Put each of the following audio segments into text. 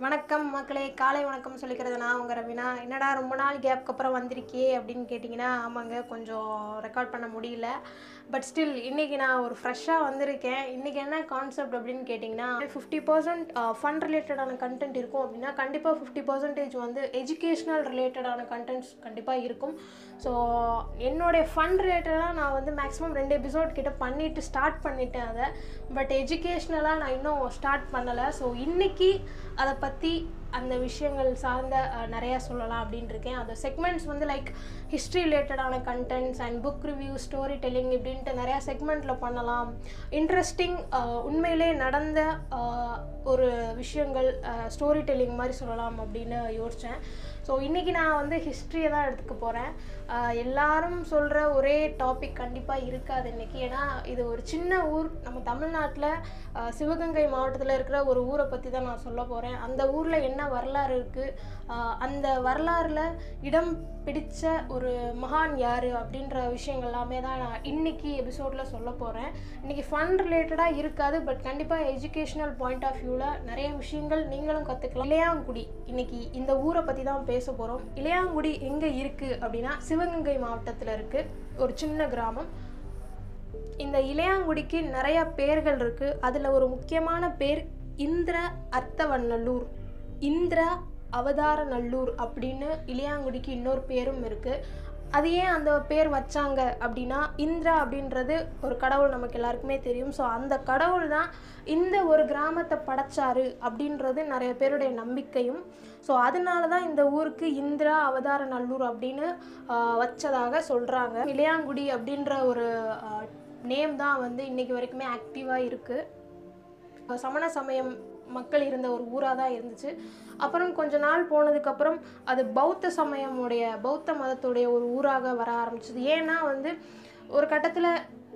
வணக்கம் மக்களே காலை வணக்கம் சொல்லிக்கிறது நான் உங்கள் ரவினா என்னடா ரொம்ப நாள் கேப்க்கு அப்புறம் வந்திருக்கே அப்படின்னு கேட்டிங்கன்னா ஆமாங்க கொஞ்சம் ரெக்கார்ட் பண்ண முடியல பட் ஸ்டில் இன்றைக்கி நான் ஒரு ஃப்ரெஷ்ஷாக வந்திருக்கேன் இன்றைக்கி என்ன கான்செப்ட் அப்படின்னு கேட்டிங்கன்னா ஃபிஃப்டி பர்சன்ட் ஃபன் ரிலேட்டடான கண்டென்ட் இருக்கும் அப்படின்னா கண்டிப்பாக ஃபிஃப்டி பர்சன்டேஜ் வந்து எஜுகேஷ்னல் ரிலேட்டடான கண்டென்ட்ஸ் கண்டிப்பாக இருக்கும் ஸோ என்னுடைய ஃபன் ரிலேட்டடாக நான் வந்து மேக்ஸிமம் ரெண்டு எபிசோட் கிட்ட பண்ணிவிட்டு ஸ்டார்ட் பண்ணிட்டேன் அதை பட் எஜுகேஷ்னலாக நான் இன்னும் ஸ்டார்ட் பண்ணலை ஸோ இன்றைக்கி அதை பற்றி அந்த விஷயங்கள் சார்ந்த அஹ், நிறையா சொல்லலாம் அப்படின்னு இருக்கேன் அந்த செக்மெண்ட்ஸ் வந்து லைக் ஹிஸ்ட்ரி ரிலேட்டடான contents and book review story telling இப்படின்ட்டு நிறையா செக்மெண்ட்டில் பண்ணலாம் இன்ட்ரெஸ்டிங் உண்மையிலே நடந்த அஹ், ஒரு விஷயங்கள் ஸ்டோரி டெல்லிங் மாதிரி சொல்லலாம் அப்படின்னு யோசித்தேன் ஸோ இன்றைக்கி நான் வந்து ஹிஸ்ட்ரியை தான் எடுத்துக்க போகிறேன் எல்லாரும் சொல்கிற ஒரே டாபிக் கண்டிப்பாக இருக்காது இன்றைக்கி ஏன்னா இது ஒரு சின்ன ஊர் நம்ம தமிழ்நாட்டில் சிவகங்கை மாவட்டத்தில் இருக்கிற ஒரு ஊரை பற்றி தான் நான் சொல்ல போகிறேன் அந்த ஊரில் என்ன வரலாறு இருக்குது அந்த வரலாறில் இடம் பிடிச்ச ஒரு மகான் யார் அப்படின்ற விஷயங்கள் எல்லாமே தான் நான் இன்னைக்கு எபிசோடில் சொல்ல போகிறேன் இன்றைக்கி ஃபன் ரிலேட்டடாக இருக்காது பட் கண்டிப்பாக எஜுகேஷ்னல் பாயிண்ட் ஆஃப் வியூவில் நிறைய விஷயங்கள் நீங்களும் கற்றுக்கலாம் இளையாங்குடி இன்னைக்கு இந்த ஊரை பற்றி தான் பேச போகிறோம் இளையாங்குடி எங்கே இருக்குது அப்படின்னா சிவகங்கை மாவட்டத்தில் இருக்குது ஒரு சின்ன கிராமம் இந்த இளையாங்குடிக்கு நிறைய பேர்கள் இருக்குது அதில் ஒரு முக்கியமான பேர் இந்திர அர்த்தவநல்லூர் இந்திரா அவதார நல்லூர் அப்படின்னு இளையாங்குடிக்கு இன்னொரு பேரும் இருக்குது அது ஏன் அந்த பேர் வச்சாங்க அப்படின்னா இந்திரா அப்படின்றது ஒரு கடவுள் நமக்கு எல்லாருக்குமே தெரியும் ஸோ அந்த கடவுள் தான் இந்த ஒரு கிராமத்தை படைச்சாரு அப்படின்றது நிறைய பேருடைய நம்பிக்கையும் ஸோ அதனால தான் இந்த ஊருக்கு இந்திரா அவதார நல்லூர் அப்படின்னு ஆஹ், வச்சதாக சொல்கிறாங்க இளையாங்குடி அப்படின்ற ஒரு நேம் தான் வந்து இன்னைக்கு வரைக்குமே ஆக்டிவாக இருக்குது சமண சமயம் மக்கள் இருந்த ஒரு ஊராக தான் இருந்துச்சு அப்புறம் கொஞ்ச நாள் போனதுக்கப்புறம் அது பௌத்த சமயமுடைய பௌத்த மதத்துடைய ஒரு ஊராக வர ஆரம்பிச்சது ஏன்னா வந்து ஒரு கட்டத்தில்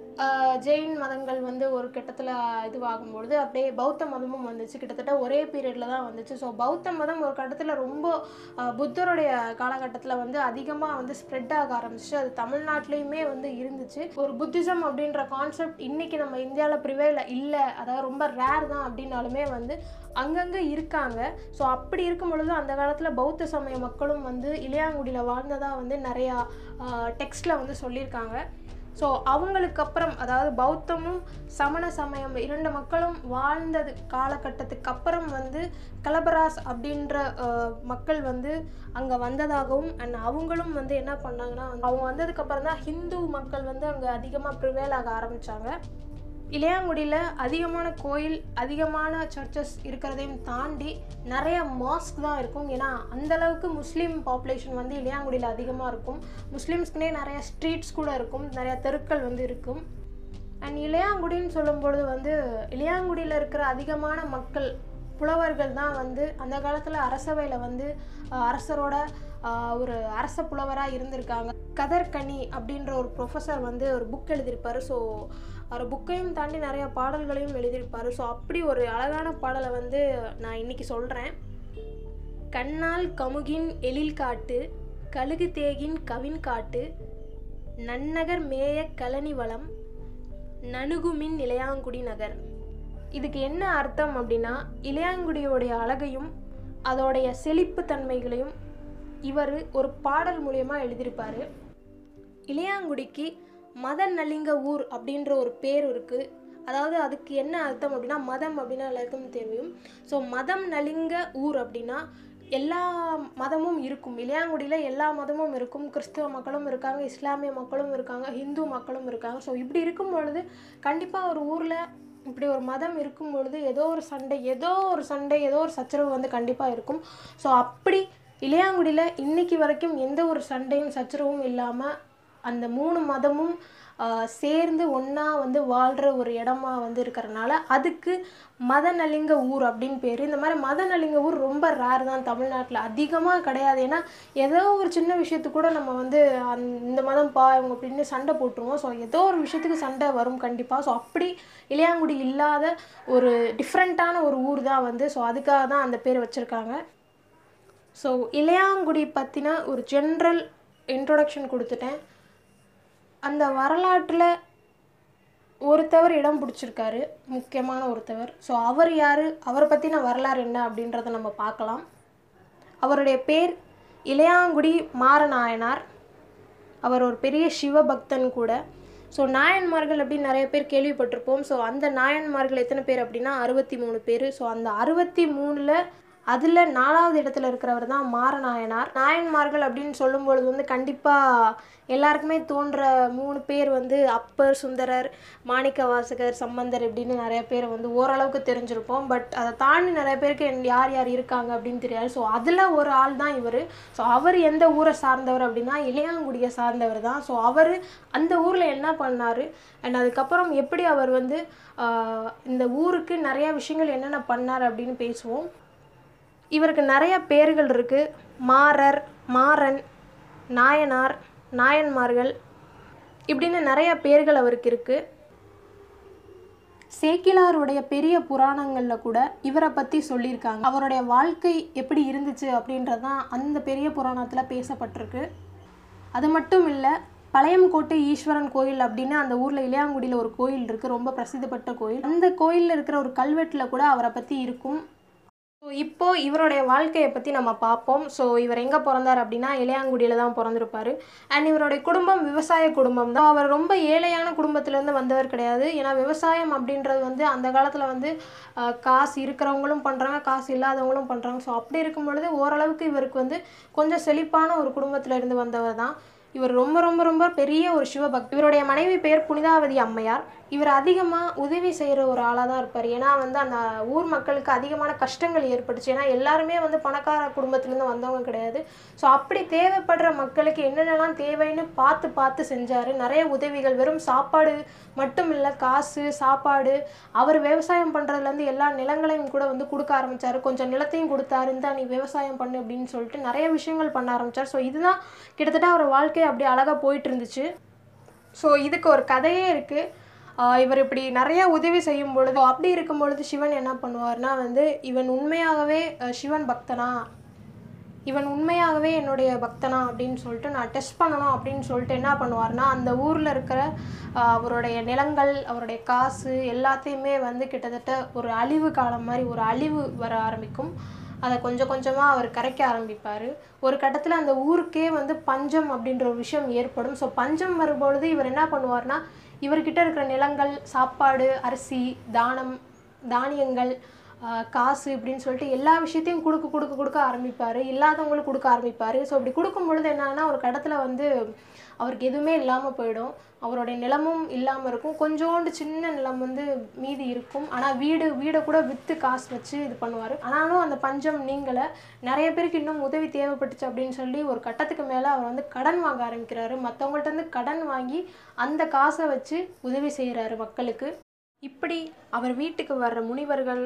ஜெயின் மதங்கள் வந்து ஒரு கட்டத்தில் இதுவாகும்பொழுது அப்படியே பௌத்த மதமும் வந்துச்சு கிட்டத்தட்ட ஒரே பீரியடில் தான் வந்துச்சு ஸோ பௌத்த மதம் ஒரு கட்டத்தில் ரொம்ப ஆஹ், புத்தருடைய காலகட்டத்தில் வந்து அதிகமாக வந்து ஸ்ப்ரெட் ஆக ஆரம்பிச்சு அது தமிழ்நாட்டிலையுமே வந்து இருந்துச்சு ஒரு புத்திசம் அப்படின்ற கான்செப்ட் இன்னைக்கு நம்ம இந்தியாவில் ப்ரிவேல இல்லை அதாவது ரொம்ப ரேர் தான் அப்படின்னாலுமே வந்து அங்கங்கே இருக்காங்க ஸோ அப்படி இருக்கும் பொழுது அந்த காலத்தில் பௌத்த சமய மக்களும் வந்து இளையாங்குடியில் வாழ்ந்ததாக வந்து நிறையா டெக்ஸ்டில் வந்து சொல்லியிருக்காங்க ஸோ அவங்களுக்கு அப்புறம் அதாவது பௌத்தமும் சமண சமயம் இரண்டு மக்களும் வாழ்ந்தது காலகட்டத்துக்கு அப்புறம் வந்து கலபராஸ் அப்படின்ற அஹ், மக்கள் வந்து அங்கே வந்ததாகவும் அண்ட் அவங்களும் வந்து என்ன பண்ணாங்கன்னா அவங்க வந்ததுக்கப்புறம் தான் ஹிந்து மக்கள் வந்து அங்கே அதிகமாக ப்ரிவேல் ஆக ஆரம்பித்தாங்க இளையாங்குடியில் அதிகமான கோயில் அதிகமான சர்ச்சஸ் இருக்கிறதையும் தாண்டி நிறைய மாஸ்க் தான் இருக்கும் ஏன்னா அந்த அளவுக்கு முஸ்லீம் பாப்புலேஷன் வந்து இளையாங்குடியில் அதிகமாக இருக்கும் முஸ்லீம்ஸ்க்குனே நிறைய ஸ்ட்ரீட்ஸ் கூட இருக்கும் நிறைய தெருக்கள் வந்து இருக்கும் அண்ட் இளையாங்குடின்னு சொல்லும்பொழுது வந்து இளையாங்குடியில் இருக்கிற அதிகமான மக்கள் புலவர்கள் தான் வந்து அந்த காலத்தில் அரசவையில் வந்து அஹ், அரசரோட அஹ், ஒரு அரச புலவராக இருந்திருக்காங்க கதர்கனி அப்படின்ற ஒரு ப்ரொஃபஸர் வந்து ஒரு புக் எழுதியிருப்பார் ஸோ அவர் புக்கையும் தாண்டி நிறைய பாடல்களையும் எழுதியிருப்பார் ஸோ அப்படி ஒரு அழகான பாடலை வந்து நான் இன்னைக்கு சொல்கிறேன் கண்ணால் கமுகின் எழில் காட்டு கழுகு தேகின் கவின் காட்டு நன்னகர் மேய கழனி வளம் நணுகுமின் இளையாங்குடி நகர் இதுக்கு என்ன அர்த்தம் அப்படின்னா இளையாங்குடியோடைய அழகையும் அதோடைய செழிப்பு தன்மைகளையும் இவர் ஒரு பாடல் மூலியமாக எழுதியிருப்பார் இளையாங்குடிக்கு மத நலிங்க ஊர் அப்படின்ற ஒரு பேர் இருக்குது அதாவது அதுக்கு என்ன அர்த்தம் அப்படின்னா மதம் அப்படின்னா எல்லாருக்கும் தெரியும் ஸோ மதம் நலிங்க ஊர் அப்படின்னா எல்லா மதமும் இருக்கும் இளையாங்குடியில் எல்லா மதமும் இருக்கும் கிறிஸ்தவ மக்களும் இருக்காங்க இஸ்லாமிய மக்களும் இருக்காங்க ஹிந்து மக்களும் இருக்காங்க ஸோ இப்படி இருக்கும் பொழுது கண்டிப்பாக ஒரு ஊரில் இப்படி ஒரு மதம் இருக்கும் பொழுது ஏதோ ஒரு சண்டை ஏதோ ஒரு சண்டை ஏதோ ஒரு சச்சரவு வந்து கண்டிப்பாக இருக்கும் ஸோ அப்படி இளையாங்குடியில் இன்னைக்கு வரைக்கும் எந்த ஒரு சண்டையும் சச்சரவும் இல்லாமல் அந்த மூணு மதமும் ஆஹ், சேர்ந்து ஒன்றா வந்து வாழ்கிற ஒரு இடமா வந்து இருக்கிறனால அதுக்கு மதநலிங்க ஊர் அப்படின்னு பேர் இந்த மாதிரி மதநலிங்க ஊர் ரொம்ப ரேர் தான் தமிழ்நாட்டில் அதிகமாக கிடையாது ஏன்னா ஏதோ ஒரு சின்ன விஷயத்துக்கு கூட நம்ம வந்து அந் இந்த மதம் பா இவங்க அப்படின்னு சண்டை போட்டுருவோம் ஸோ ஏதோ ஒரு விஷயத்துக்கு சண்டை வரும் கண்டிப்பாக ஸோ அப்படி இளையாங்குடி இல்லாத ஒரு டிஃப்ரெண்ட்டான ஒரு ஊர் தான் வந்து ஸோ அதுக்காக தான் அந்த பேர் வச்சுருக்காங்க ஸோ இளையாங்குடி பற்றின ஒரு ஜென்ரல் இன்ட்ரொடக்ஷன் கொடுத்துட்டேன் அந்த வரலாற்றில் ஒருத்தவர் இடம் பிடிச்சிருக்காரு முக்கியமான ஒருத்தவர் ஸோ அவர் யார் அவரை பற்றின வரலாறு என்ன அப்படின்றத நம்ம பார்க்கலாம் அவருடைய பேர் இளையாங்குடி மாரநாயனார் அவர் ஒரு பெரிய சிவபக்தன் கூட ஸோ நாயன்மார்கள் அப்படின்னு நிறைய பேர் கேள்விப்பட்டிருப்போம் ஸோ அந்த நாயன்மார்கள் எத்தனை பேர் அப்படின்னா அறுபத்தி மூணு பேர் ஸோ அந்த அறுபத்தி மூணில் அதில் நாலாவது இடத்துல இருக்கிறவர் தான் மாரநாயனார் நாயன்மார்கள் அப்படின்னு சொல்லும்பொழுது வந்து கண்டிப்பாக எல்லாருக்குமே தோன்ற மூணு பேர் வந்து அப்பர் சுந்தரர் மாணிக்க வாசகர் சம்பந்தர் இப்படின்னு நிறைய பேர் வந்து ஓரளவுக்கு தெரிஞ்சிருப்போம் பட் அதை தாண்டி நிறைய பேருக்கு என் யார் யார் இருக்காங்க அப்படின்னு தெரியாது ஸோ அதில் ஒரு ஆள் தான் இவர் ஸோ அவர் எந்த ஊரை சார்ந்தவர் அப்படின்னா இளையாங்குடியை சார்ந்தவர் தான் ஸோ அவர் அந்த ஊரில் என்ன பண்ணார் அண்ட் அதுக்கப்புறம் எப்படி அவர் வந்து ஆஹ், இந்த ஊருக்கு நிறைய விஷயங்கள் என்னென்ன பண்ணார் அப்படின்னு பேசுவோம் இவருக்கு நிறைய பேர்கள் இருக்குது மாறர் மாறன் நாயனார் நாயன்மார்கள் இப்படின்னு நிறைய பேர்கள் அவருக்கு இருக்குது சேக்கிலாருடைய பெரிய புராணங்களில் கூட இவரை பற்றி சொல்லியிருக்காங்க அவருடைய வாழ்க்கை எப்படி இருந்துச்சு அப்படின்றது தான் அந்த பெரிய புராணத்தில் பேசப்பட்டிருக்கு அது மட்டும் இல்லை பழையம்கோட்டை ஈஸ்வரன் கோயில் அப்படின்னு அந்த ஊரில் இளையாங்குடியில் ஒரு கோயில் இருக்குது ரொம்ப பிரசித்தி பெற்ற கோயில் அந்த கோயிலில் இருக்கிற ஒரு கல்வெட்டில் கூட அவரை பற்றி இருக்கும் ஸோ இப்போ இவருடைய வாழ்க்கையை பற்றி நம்ம பார்ப்போம் ஸோ இவர் எங்கே பிறந்தார் அப்படின்னா இளையாங்குடியில் தான் பிறந்திருப்பாரு அண்ட் இவருடைய குடும்பம் விவசாய குடும்பம் தான் அவர் ரொம்ப ஏழையான குடும்பத்திலேருந்து வந்தவர் கிடையாது ஏன்னா விவசாயம் அப்படின்றது வந்து அந்த காலத்தில் வந்து அஹ், காசு இருக்கிறவங்களும் பண்ணுறாங்க காசு இல்லாதவங்களும் பண்ணுறாங்க ஸோ அப்படி இருக்கும் பொழுது ஓரளவுக்கு இவருக்கு வந்து கொஞ்சம் செழிப்பான ஒரு குடும்பத்தில் இருந்து வந்தவர் தான் இவர் ரொம்ப ரொம்ப ரொம்ப பெரிய ஒரு சிவபக்தி இவருடைய மனைவி பெயர் புனிதாவதி அம்மையார் இவர் அதிகமாக உதவி செய்கிற ஒரு ஆளாக தான் இருப்பார் ஏன்னா வந்து அந்த ஊர் மக்களுக்கு அதிகமான கஷ்டங்கள் ஏற்பட்டுச்சு ஏன்னா எல்லாருமே வந்து பணக்கார குடும்பத்துலேருந்து வந்தவங்க கிடையாது ஸோ அப்படி தேவைப்படுற மக்களுக்கு என்னென்னலாம் தேவைன்னு பார்த்து பார்த்து செஞ்சார் நிறைய உதவிகள் வெறும் சாப்பாடு மட்டும் இல்லை காசு சாப்பாடு அவர் விவசாயம் பண்ணுறதுலேருந்து எல்லா நிலங்களையும் கூட வந்து கொடுக்க ஆரம்பிச்சாரு கொஞ்சம் நிலத்தையும் கொடுத்தாரு இந்தா நீ விவசாயம் பண்ணு அப்படின்னு சொல்லிட்டு நிறைய விஷயங்கள் பண்ண ஆரம்பிச்சார் ஸோ இதுதான் கிட்டத்தட்ட அவர் வாழ்க்கை அப்படியே அழகாக போயிட்டு இருந்துச்சு ஸோ இதுக்கு ஒரு கதையே இருக்குது இவர் இப்படி நிறைய உதவி செய்யும் பொழுது அப்படி இருக்கும் பொழுது சிவன் என்ன பண்ணுவார்னா வந்து இவன் உண்மையாகவே அஹ், சிவன் பக்தனா இவன் உண்மையாகவே என்னுடைய பக்தனா அப்படின்னு சொல்லிட்டு நான் டெஸ்ட் பண்ணணும் அப்படின்னு சொல்லிட்டு என்ன பண்ணுவார்னா அந்த ஊரில் இருக்கிற ஆஹ், அவருடைய நிலங்கள் அவருடைய காசு எல்லாத்தையுமே வந்து கிட்டத்தட்ட ஒரு அழிவு காலம் மாதிரி ஒரு அழிவு வர ஆரம்பிக்கும் அதை கொஞ்சம் கொஞ்சமாக அவர் கரைக்க ஆரம்பிப்பார் ஒரு கட்டத்தில் அந்த ஊருக்கே வந்து பஞ்சம் அப்படின்ற ஒரு விஷயம் ஏற்படும் ஸோ பஞ்சம் வரும்பொழுது இவர் என்ன பண்ணுவார்னா இவர்கிட்ட இருக்கிற நிலங்கள் சாப்பாடு அரிசி தானம் தானியங்கள் ஆஹ் காசு இப்படின்னு சொல்லிட்டு எல்லா விஷயத்தையும் கொடுக்க கொடுக்க கொடுக்க ஆரம்பிப்பார் இல்லாதவங்களுக்கு கொடுக்க ஆரம்பிப்பார் ஸோ அப்படி கொடுக்கும் பொழுது என்னன்னா ஒரு கடத்தில் வந்து அவருக்கு எதுவுமே இல்லாமல் போயிடும் அவருடைய நிலமும் இல்லாமல் இருக்கும் கொஞ்சோண்டு சின்ன நிலம் வந்து மீதி இருக்கும் ஆனால் வீடு வீடை கூட விற்று காசு வச்சு இது பண்ணுவார் ஆனாலும் அந்த பஞ்சம் நீங்கலை நிறைய பேருக்கு இன்னும் உதவி தேவைப்பட்டுச்சு அப்படின்னு சொல்லி ஒரு கட்டத்துக்கு மேலே அவர் வந்து கடன் வாங்க ஆரம்பிக்கிறாரு மற்றவங்கள்ட்ட இருந்து கடன் வாங்கி அந்த காசை வச்சு உதவி செய்கிறாரு மக்களுக்கு இப்படி அவர் வீட்டுக்கு வர்ற முனிவர்கள்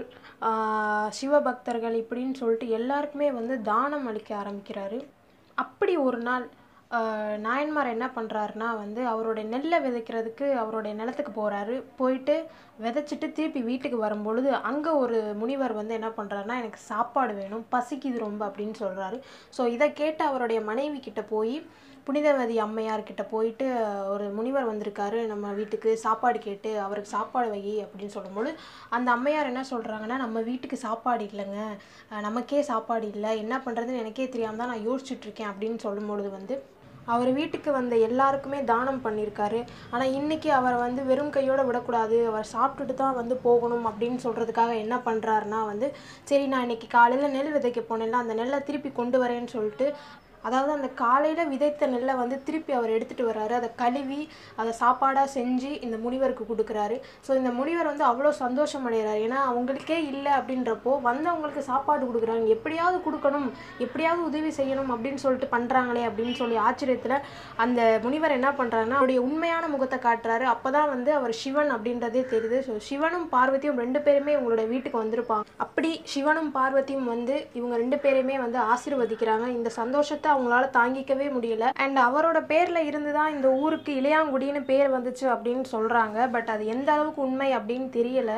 ஆஹ், சிவபக்தர்கள் இப்படின்னு சொல்லிட்டு எல்லாருக்குமே வந்து தானம் அளிக்க ஆரம்பிக்கிறாரு அப்படி ஒரு நாள் ஆஹ், நாயன்மார் என்ன பண்ணுறாருனா வந்து அவருடைய நெல்லை விதைக்கிறதுக்கு அவருடைய நிலத்துக்கு போகிறாரு போயிட்டு விதைச்சிட்டு திருப்பி வீட்டுக்கு வரும்பொழுது அங்கே ஒரு முனிவர் வந்து என்ன பண்ணுறாருனா எனக்கு சாப்பாடு வேணும் பசிக்குது ரொம்ப அப்படின்னு சொல்கிறாரு ஸோ இதை கேட்டு அவருடைய மனைவி கிட்ட போய் புனிதவதி அம்மையார் கிட்ட போயிட்டு ஒரு முனிவர் வந்திருக்காரு நம்ம வீட்டுக்கு சாப்பாடு கேட்டு அவருக்கு சாப்பாடு வை அப்படின்னு சொல்லும்போது அந்த அம்மையார் என்ன சொல்கிறாங்கன்னா நம்ம வீட்டுக்கு சாப்பாடு இல்லைங்க அஹ் நமக்கே சாப்பாடு இல்லை என்ன பண்ணுறதுன்னு எனக்கே தெரியாமல் தான் நான் யோசிச்சுட்டு இருக்கேன் அப்படின்னு சொல்லும்பொழுது வந்து அவர் வீட்டுக்கு வந்த எல்லாருக்குமே தானம் பண்ணியிருக்காரு ஆனால் இன்னைக்கு அவரை வந்து வெறும் கையோட விடக்கூடாது அவர் சாப்பிட்டுட்டு தான் வந்து போகணும் அப்படின்னு சொல்கிறதுக்காக என்ன பண்ணுறாருனா வந்து சரி நான் இன்னைக்கு காலையில் நெல் விதைக்க போனேன்ல அந்த நெல்லை திருப்பி கொண்டு வரேன்னு சொல்லிட்டு அதாவது அந்த காலையில் விதைத்த நெல்லை வந்து திருப்பி அவர் எடுத்துகிட்டு வர்றாரு அதை கழுவி அதை சாப்பாடாக செஞ்சு இந்த முனிவருக்கு கொடுக்குறாரு ஸோ இந்த முனிவர் வந்து அவ்வளோ சந்தோஷம் அடைகிறார் ஏன்னா அவங்களுக்கே இல்லை அப்படின்றப்போ வந்தவங்களுக்கு சாப்பாடு கொடுக்குறாங்க எப்படியாவது கொடுக்கணும் எப்படியாவது உதவி செய்யணும் அப்படின்னு சொல்லிட்டு பண்ணுறாங்களே அப்படின்னு சொல்லி ஆச்சரியத்தில் அந்த முனிவர் என்ன பண்ணுறாருன்னா அவருடைய உண்மையான முகத்தை காட்டுறாரு அப்போ தான் வந்து அவர் சிவன் அப்படின்றதே தெரியுது ஸோ சிவனும் பார்வதியும் ரெண்டு பேருமே இவங்களோட வீட்டுக்கு வந்திருப்பாங்க அப்படி சிவனும் பார்வதியும் வந்து இவங்க ரெண்டு பேரையுமே வந்து ஆசீர்வதிக்கிறாங்க இந்த சந்தோஷத்தை அவங்களால தாங்கிக்கவே முடியல அண்ட் அவரோட பேர்ல இருந்து தான் இந்த ஊருக்கு இளையாங்குடின்னு பேர் வந்துச்சு அப்படின்னு சொல்றாங்க பட் அது எந்த அளவுக்கு உண்மை அப்படின்னு தெரியல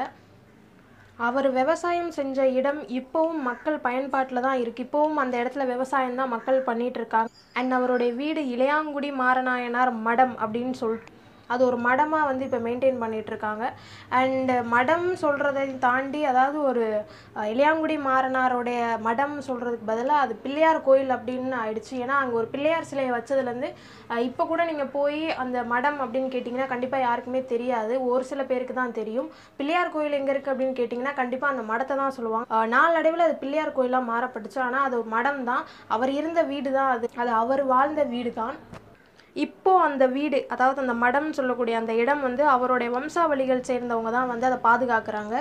அவர் விவசாயம் செஞ்ச இடம் இப்போவும் மக்கள் பயன்பாட்டில் தான் இருக்குது இப்போவும் அந்த இடத்துல விவசாயம் தான் மக்கள் பண்ணிட்டு இருக்காங்க அண்ட் அவருடைய வீடு இளையாங்குடி மாரநாயனார் மடம் அப்படின்னு சொல்லிட்டு அது ஒரு மடமாக வந்து இப்போ மெயின்டைன் பண்ணிட்டு இருக்காங்க அண்ட் மடம் சொல்கிறதை தாண்டி அதாவது ஒரு அஹ், இளையாங்குடி மாறனாருடைய மடம் சொல்கிறதுக்கு பதிலாக அது பிள்ளையார் கோயில் அப்படின்னு ஆயிடுச்சு ஏன்னா அங்கே ஒரு பிள்ளையார் சிலையை வச்சதுலேருந்து இப்போ கூட நீங்கள் போய் அந்த மடம் அப்படின்னு கேட்டிங்கன்னா கண்டிப்பாக யாருக்குமே தெரியாது ஒரு சில பேருக்கு தான் தெரியும் பிள்ளையார் கோயில் எங்கே இருக்குது அப்படின்னு கேட்டிங்கன்னா கண்டிப்பாக அந்த மடத்தை தான் சொல்லுவாங்க அஹ், நாளடைவில் அது பிள்ளையார் கோயிலாக மாறப்பட்டுச்சு ஆனால் அது ஒரு மடம் தான் அவர் இருந்த வீடு தான் அது அது அவர் வாழ்ந்த வீடு தான் இப்போ அந்த வீடு அதாவது அந்த மடம்னு சொல்லக்கூடிய அந்த இடம் வந்து அவருடைய வம்சாவளிகள் சேர்ந்தவங்க தான் வந்து அதை பாதுகாக்கிறாங்க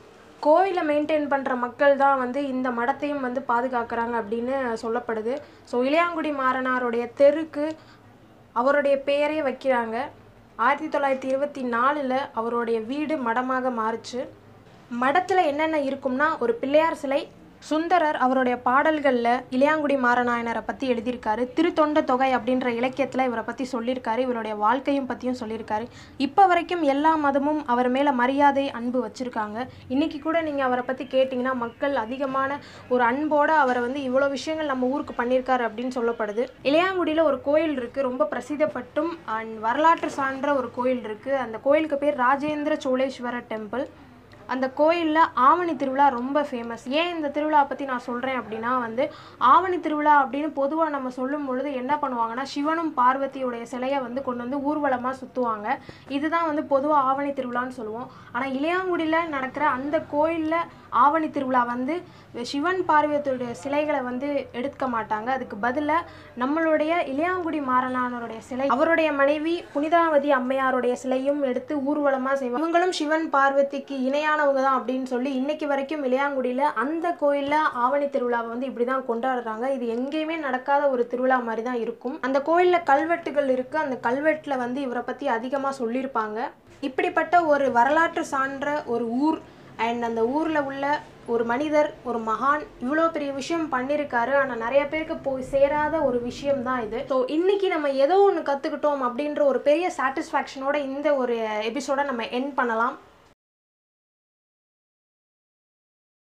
கோயிலை மெயின்டைன் பண்ணுற மக்கள் தான் வந்து இந்த மடத்தையும் வந்து பாதுகாக்கிறாங்க அப்படின்னு சொல்லப்படுது ஸோ இளையாங்குடி மாறனாருடைய தெருக்கு அவருடைய பெயரே வைக்கிறாங்க ஆயிரத்தி தொள்ளாயிரத்தி இருபத்தி நாலில் அவருடைய வீடு மடமாக மாறுச்சு மடத்தில் என்னென்ன இருக்கும்னா ஒரு பிள்ளையார் சிலை சுந்தரர் அவருடைய பாடல்களில் இளையாங்குடி மாறநாயனரை பற்றி எழுதியிருக்காரு திருத்தொண்ட தொகை அப்படின்ற இலக்கியத்தில் இவரை பற்றி சொல்லியிருக்காரு இவருடைய வாழ்க்கையும் பற்றியும் சொல்லியிருக்காரு இப்போ வரைக்கும் எல்லா மதமும் அவர் மேலே மரியாதை அன்பு வச்சுருக்காங்க இன்றைக்கி கூட நீங்கள் அவரை பற்றி கேட்டிங்கன்னா மக்கள் அதிகமான ஒரு அன்போடு அவரை வந்து இவ்வளோ விஷயங்கள் நம்ம ஊருக்கு பண்ணியிருக்காரு அப்படின்னு சொல்லப்படுது இளையாங்குடியில் ஒரு கோயில் இருக்குது ரொம்ப பிரசித்தப்பட்டும் அண்ட் வரலாற்று சான்ற ஒரு கோயில் இருக்குது அந்த கோயிலுக்கு பேர் ராஜேந்திர சோழேஸ்வரர் டெம்பிள் அந்த கோயிலில் ஆவணி திருவிழா ரொம்ப ஃபேமஸ் ஏன் இந்த திருவிழா பற்றி நான் சொல்கிறேன் அப்படின்னா வந்து ஆவணி திருவிழா அப்படின்னு பொதுவாக நம்ம சொல்லும் பொழுது என்ன பண்ணுவாங்கன்னா சிவனும் பார்வதியுடைய சிலையை வந்து கொண்டு வந்து ஊர்வலமாக சுற்றுவாங்க இதுதான் வந்து பொதுவாக ஆவணி திருவிழான்னு சொல்லுவோம் ஆனால் இளையாங்குடியில் நடக்கிற அந்த கோயிலில் ஆவணி திருவிழா வந்து சிவன் பார்வதியுடைய சிலைகளை வந்து எடுக்க மாட்டாங்க அதுக்கு பதிலாக நம்மளுடைய இளையாங்குடி மாறனானருடைய சிலை அவருடைய மனைவி புனிதாவதி அம்மையாருடைய சிலையும் எடுத்து ஊர்வலமாக செய்வாங்க இவங்களும் சிவன் பார்வதிக்கு இணையானவங்க தான் அப்படின்னு சொல்லி இன்னைக்கு வரைக்கும் இளையாங்குடியில் அந்த கோயிலில் ஆவணி திருவிழாவை வந்து இப்படி தான் கொண்டாடுறாங்க இது எங்கேயுமே நடக்காத ஒரு திருவிழா மாதிரி தான் இருக்கும் அந்த கோயிலில் கல்வெட்டுகள் இருக்குது அந்த கல்வெட்டில் வந்து இவரை பற்றி அதிகமாக சொல்லியிருப்பாங்க இப்படிப்பட்ட ஒரு வரலாற்று சான்ற ஒரு ஊர் அண்ட் அந்த ஊரில் உள்ள ஒரு மனிதர் ஒரு மகான் இவ்வளோ பெரிய விஷயம் பண்ணியிருக்காரு ஆனால் நிறைய பேருக்கு போய் சேராத ஒரு விஷயம் தான் இது ஸோ இன்னைக்கு நம்ம ஏதோ ஒன்று கற்றுக்கிட்டோம் அப்படின்ற ஒரு பெரிய சாட்டிஸ்ஃபேக்ஷனோட இந்த ஒரு எபிசோட நம்ம என் பண்ணலாம்